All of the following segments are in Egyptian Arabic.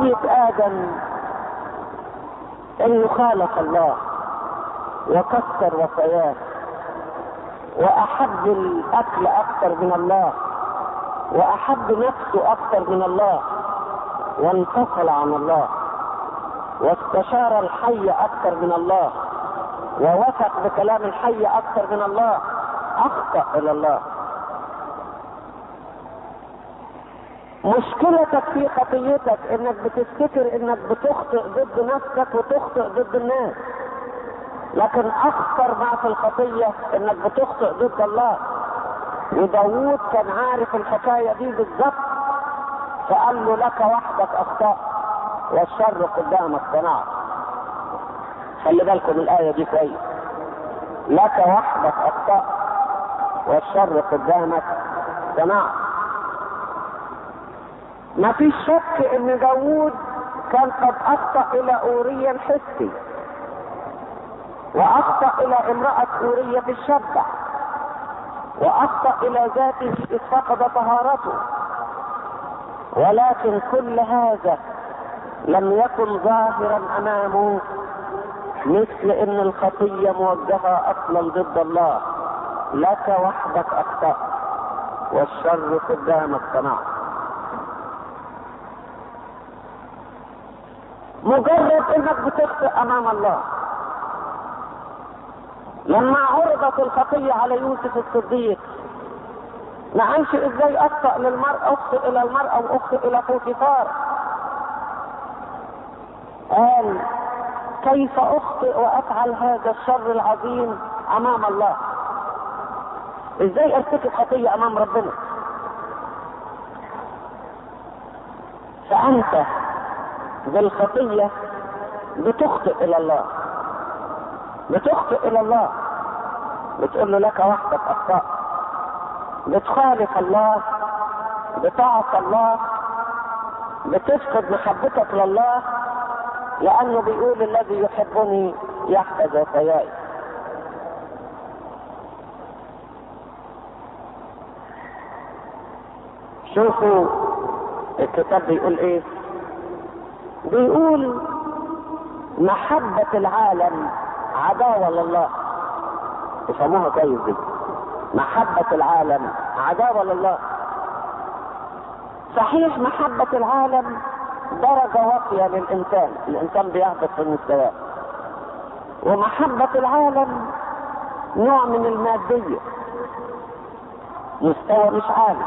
خطية آدم أن يخالف الله وكسر وصاياه وأحب الأكل أكثر من الله وأحب نفسه أكثر من الله وانفصل عن الله واستشار الحي أكثر من الله ووثق بكلام الحي أكثر من الله أخطأ إلى الله مشكلتك في خطيتك انك بتفتكر انك بتخطئ ضد نفسك وتخطئ ضد الناس لكن اخطر ما في الخطية انك بتخطئ ضد الله وداوود كان عارف الحكاية دي بالظبط فقال له لك وحدك اخطأت والشر قدامك صنعت خلي بالكم الآية دي كويس لك وحدك اخطأت والشر قدامك صنعت ما فيش شك ان داوود كان قد اخطا الى اوريا الحسي واخطا الى امراه اوريا في الشبع واخطا الى ذاته اذ فقد طهارته ولكن كل هذا لم يكن ظاهرا امامه مثل ان الخطيه موجهه اصلا ضد الله لك وحدك اخطات والشر قدامك صنعت مجرد انك بتخطئ امام الله لما عرضت الخطية على يوسف الصديق ما قالش ازاي اخطأ للمرأة اخطئ الى المرأة واخطئ الى بوتيفار قال كيف اخطئ وافعل هذا الشر العظيم امام الله ازاي ارتكب خطية امام ربنا فانت بالخطية بتخطئ إلى الله بتخطئ إلى الله بتقول له لك وحدك أخطاء بتخالف الله بتعصى الله بتفقد محبتك لله لأنه بيقول الذي يحبني يحفظ وصاياي شوفوا الكتاب بيقول ايه بيقول محبة العالم عداوة لله يسموها كويس دي محبة العالم عداوة لله صحيح محبة العالم درجة واطية للإنسان الإنسان بيهبط في المستوى ومحبة العالم نوع من المادية مستوى مش عالي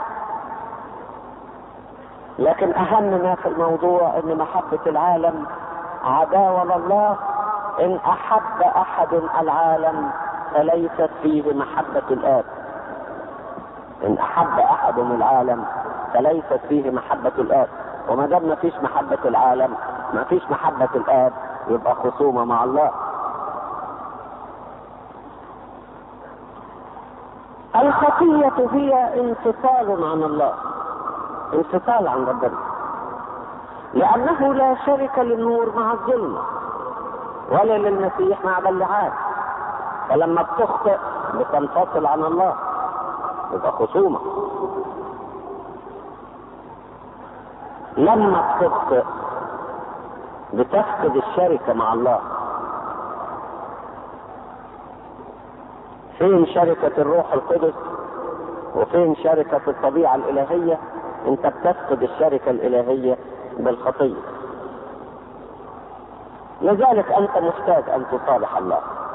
لكن اهم ما في الموضوع ان محبة العالم عداوة لله ان احب احد العالم فليست فيه محبة الاب ان احب احد العالم فليست فيه محبة الاب وما دام ما فيش محبة العالم ما فيش محبة الاب يبقى خصومة مع الله الخطية هي انفصال عن الله انفصال عن ربنا لأنه لا شرك للنور مع الظلمة ولا للمسيح مع بلعات فلما بتخطئ بتنفصل عن الله يبقى خصومة لما بتخطئ بتفقد الشركة مع الله فين شركة الروح القدس وفين شركة الطبيعة الإلهية انت بتفقد الشركة الإلهية بالخطية لذلك أنت محتاج أن تصالح الله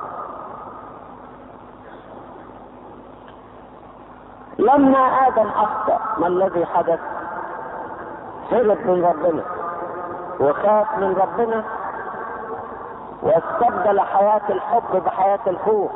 لما آدم أخطأ ما الذي حدث؟ هرب من ربنا وخاف من ربنا واستبدل حياة الحب بحياة الخوف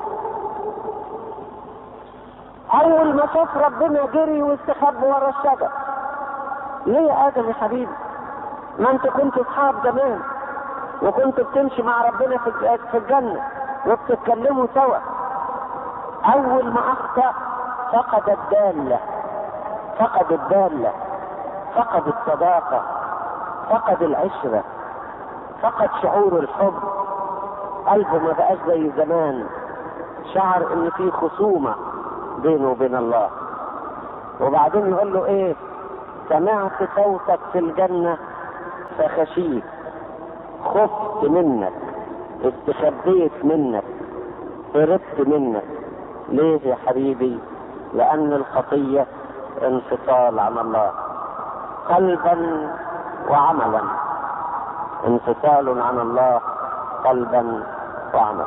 أول ما شاف ربنا جري واستخبى ورا الشجر ليه يا ادم يا حبيبي ما انت كنت اصحاب زمان وكنت بتمشي مع ربنا في الجنة وبتتكلموا سوا اول ما اخطأ فقد الدالة فقد الدالة فقد الصداقة فقد العشرة فقد شعور الحب قلبه ما بقاش زي زمان شعر ان في خصومة بينه وبين الله وبعدين يقول له ايه سمعت صوتك في الجنة فخشيت خفت منك استخبيت منك هربت منك ليه يا حبيبي لان الخطيه انفصال عن الله قلبا وعملا انفصال عن الله قلبا وعملا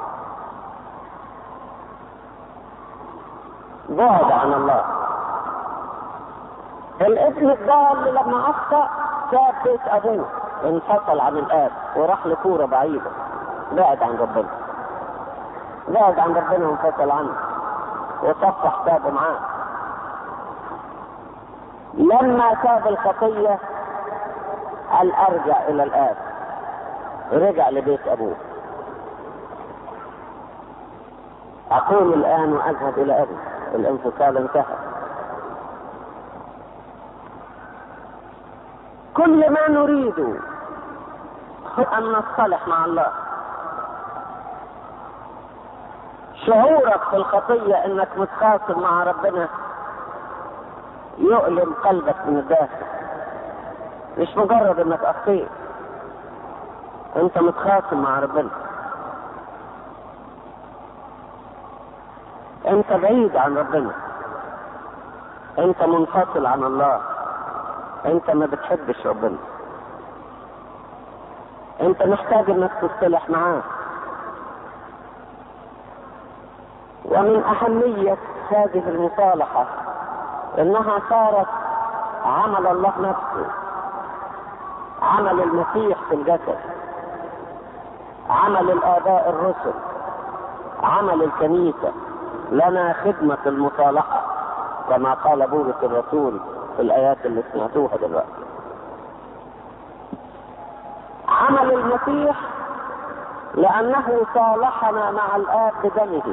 بعد عن الله الابن الضال لما اخطا ساب بيت ابوه انفصل عن الاب وراح لكوره بعيده بعد عن ربنا بعد عن ربنا وانفصل عنه وصف حسابه معاه لما تاب الخطيه قال ارجع الى الاب رجع لبيت ابوه اقوم الان واذهب الى ابي الانفصال انتهى كل ما نريد هو ان نصطلح مع الله شعورك في الخطية انك متخاصم مع ربنا يؤلم قلبك من الداخل مش مجرد انك اخطيت انت متخاصم مع ربنا انت بعيد عن ربنا انت منفصل عن الله انت ما بتحبش ربنا انت محتاج انك تصطلح معاه ومن اهمية هذه المصالحة انها صارت عمل الله نفسه عمل المسيح في الجسد عمل الاباء الرسل عمل الكنيسة لنا خدمة المصالحة كما قال بولس الرسول في الآيات اللي سمعتوها دلوقتي عمل المسيح لأنه صالحنا مع الآب بدمه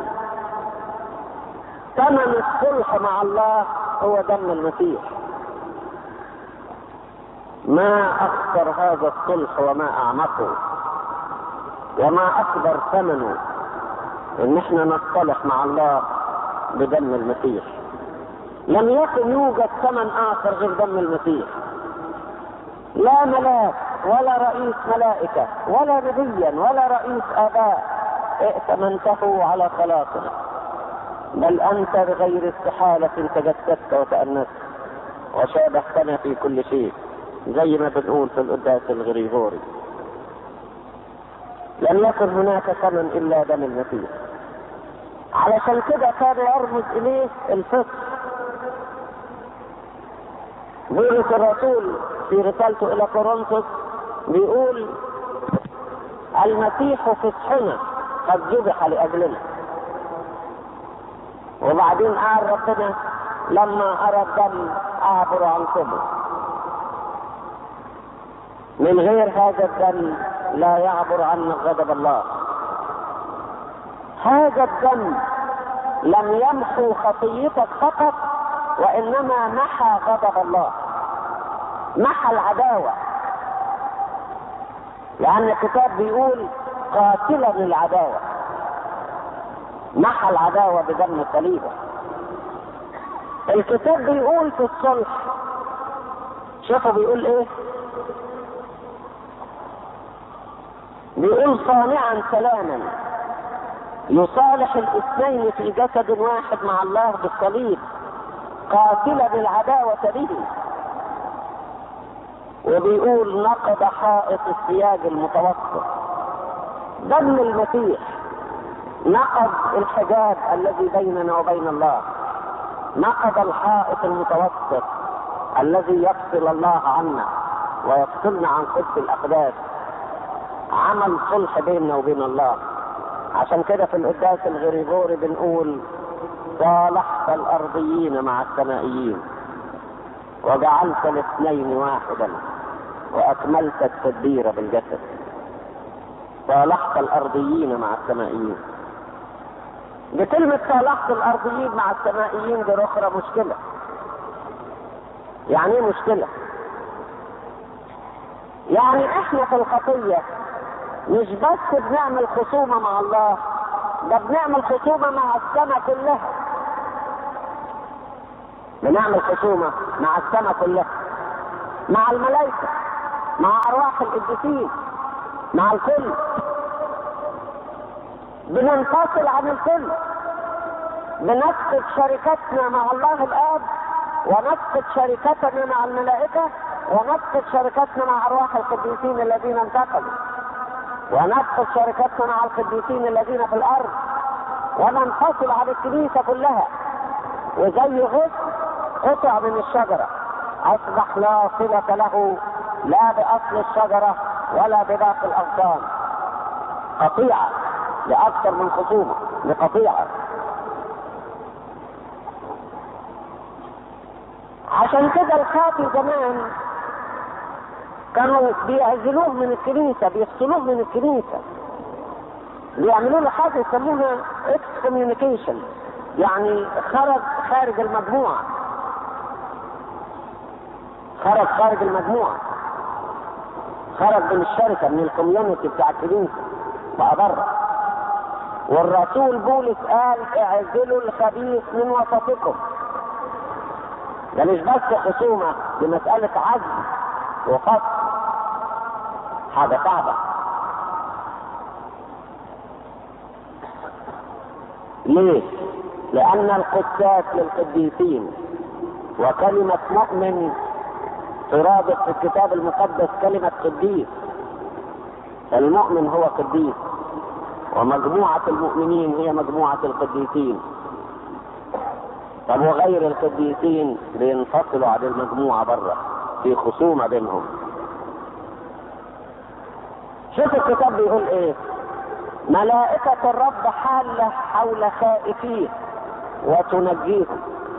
ثمن الصلح مع الله هو دم المسيح ما أخطر هذا الصلح وما أعمقه وما أكبر ثمنه إن احنا نصطلح مع الله بدم المسيح لم يكن يوجد ثمن آخر غير دم المسيح لا ملاك ولا رئيس ملائكة ولا نبيا ولا رئيس آباء ائتمنته على خلاصنا بل أنت بغير استحالة تجسدت وتأنست وشابهتنا في كل شيء زي ما بنقول في القداس الغريغوري لم يكن هناك ثمن إلا دم المسيح علشان كده كان يرمز إليه الفطر بولس الرسول في رسالته إلى كورنثوس بيقول المسيح فصحنا قد ذبح لأجلنا وبعدين قال ربنا لما أرى الدم أعبر عنكم من غير هذا الدم لا يعبر عنا غضب الله هذا الدم لم يمحو خطيتك فقط وانما محى غضب الله محى العداوه لان الكتاب بيقول قاتلا العداوه محى العداوه بدم صليبه الكتاب بيقول في الصلح شوفوا بيقول ايه بيقول صانعا سلاما يصالح الاثنين في جسد واحد مع الله بالصليب قاتلا العداوة به وبيقول نقض حائط السياج المتوسط دم المسيح نقض الحجاب الذي بيننا وبين الله نقض الحائط المتوسط الذي يفصل الله عنا ويفصلنا عن قدس الاقداس عمل صلح بيننا وبين الله عشان كده في القداس الغريغوري بنقول صالحت الارضيين مع السمائيين وجعلت الاثنين واحدا واكملت التدبير بالجسد صالحت الارضيين مع السمائيين بكلمة صالحت الارضيين مع السمائيين دي اخرى مشكلة يعني ايه مشكلة يعني احنا في الخطية مش بس بنعمل خصومة مع الله ده بنعمل خصومة مع السماء كلها بنعمل خصومة مع السماء كلها مع الملائكة مع ارواح القديسين مع الكل بننفصل عن الكل بنفقد شركتنا مع الله الاب ونفقد شركتنا مع الملائكه ونفقد شركتنا مع ارواح القديسين الذين انتقلوا ونفقد شركتنا مع القديسين الذين في الارض وننفصل عن الكنيسه كلها وزي غصن قطع من الشجره اصبح لا صله له لا باصل الشجره ولا بباقي الاغصان قطيعه لاكثر من خصومه لقطيعه عشان كده الخاطي زمان كانوا بيعزلوه من الكنيسة بيفصلوه من الكنيسة بيعملوا له حاجة يسموها اكس كوميونيكيشن يعني خرج خارج المجموعة خرج خارج المجموعة خرج من الشركة من الكوميونتي بتاع الكنيسة بقى بره والرسول بولس قال اعزلوا الخبيث من وسطكم ده مش بس خصومة دي مسألة عزل وفصل حاجة صعبة ليه؟ لأن القداس للقديسين وكلمة مؤمن ترادف في الكتاب المقدس كلمة قديس المؤمن هو قديس ومجموعة المؤمنين هي مجموعة القديسين طب وغير القديسين بينفصلوا عن المجموعة بره في خصومة بينهم شوف الكتاب بيقول ايه ملائكة الرب حالة حول خائفيه وتنجيهم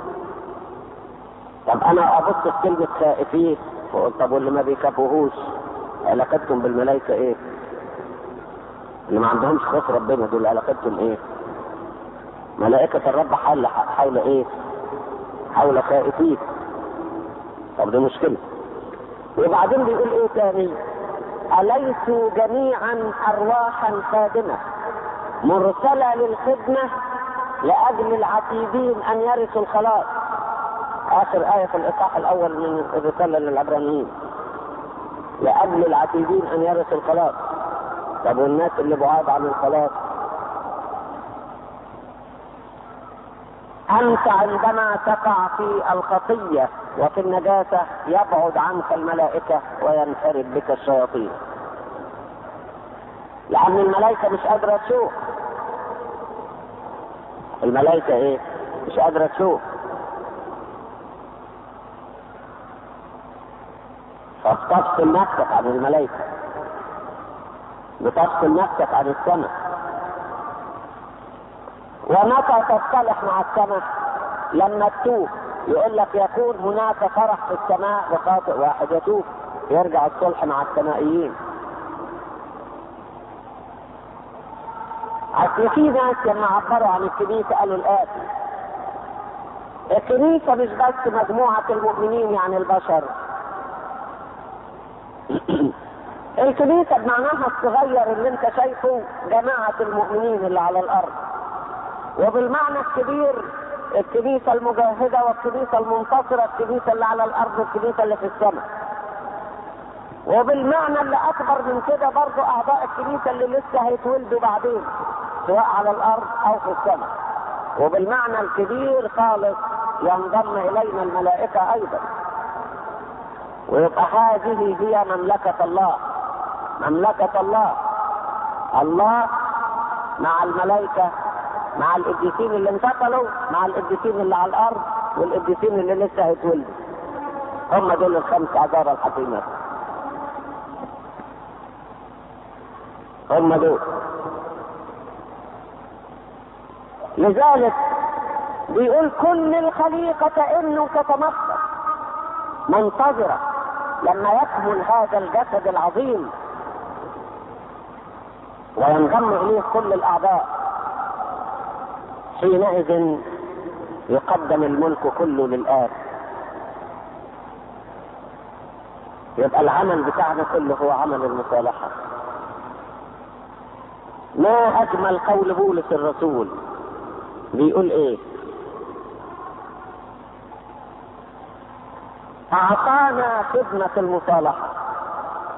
طب انا ابص في كلمة خائفيه وقلت طب واللي ما بيكافئوهوش علاقتهم بالملائكة ايه؟ اللي ما عندهمش خوف ربنا دول علاقتهم ايه؟ ملائكة الرب حل حول ايه؟ حول خائفيه طب دي مشكلة وبعدين بيقول ايه تاني؟ أليسوا جميعا أرواحا خادمة مرسلة للخدمة لأجل العتيدين أن يرثوا الخلاص آخر آية في الإصحاح الأول من الرسالة للعبرانيين لأجل العتيدين أن يرثوا الخلاص طب والناس اللي بعاد عن الخلاص أنت عندما تقع في الخطية وفي النجاسة يبعد عنك الملائكة وينفرد بك الشياطين لأن الملائكة مش قادرة تشوف الملائكة إيه؟ مش قادرة تشوف فبتفصل نفسك عن الملائكة بتفصل نفسك عن السماء ومتى تصطلح مع السماء لما تتوب يقول لك يكون هناك فرح في السماء بخاطئ واحد يتوب يرجع الصلح مع السمائيين اصل في ناس لما عبروا عن الكنيسه قالوا الاتي الكنيسه مش بس مجموعه المؤمنين يعني البشر الكنيسه بمعناها الصغير اللي انت شايفه جماعه المؤمنين اللي على الارض وبالمعنى الكبير الكنيسه المجاهده والكنيسه المنتصره الكنيسه اللي على الارض والكنيسه اللي في السماء وبالمعنى اللي اكبر من كده برضه اعضاء الكنيسه اللي لسه هيتولدوا بعدين سواء على الارض او في السماء وبالمعنى الكبير خالص ينضم الينا الملائكه ايضا ويبقى هذه هي مملكه الله مملكه الله الله مع الملائكه مع القديسين اللي انتقلوا مع القديسين اللي على الارض والقديسين اللي لسه هيتولدوا هم دول الخمس عذارى الحكيمات هم دول لذلك بيقول كل الخليقة انه تتمخض منتظرة لما يكمل هذا الجسد العظيم وينضم اليه كل الاعضاء حينئذ يقدم الملك كله للآب يبقى العمل بتاعنا كله هو عمل المصالحة ما أجمل قول بولس الرسول بيقول إيه أعطانا خدمة المصالحة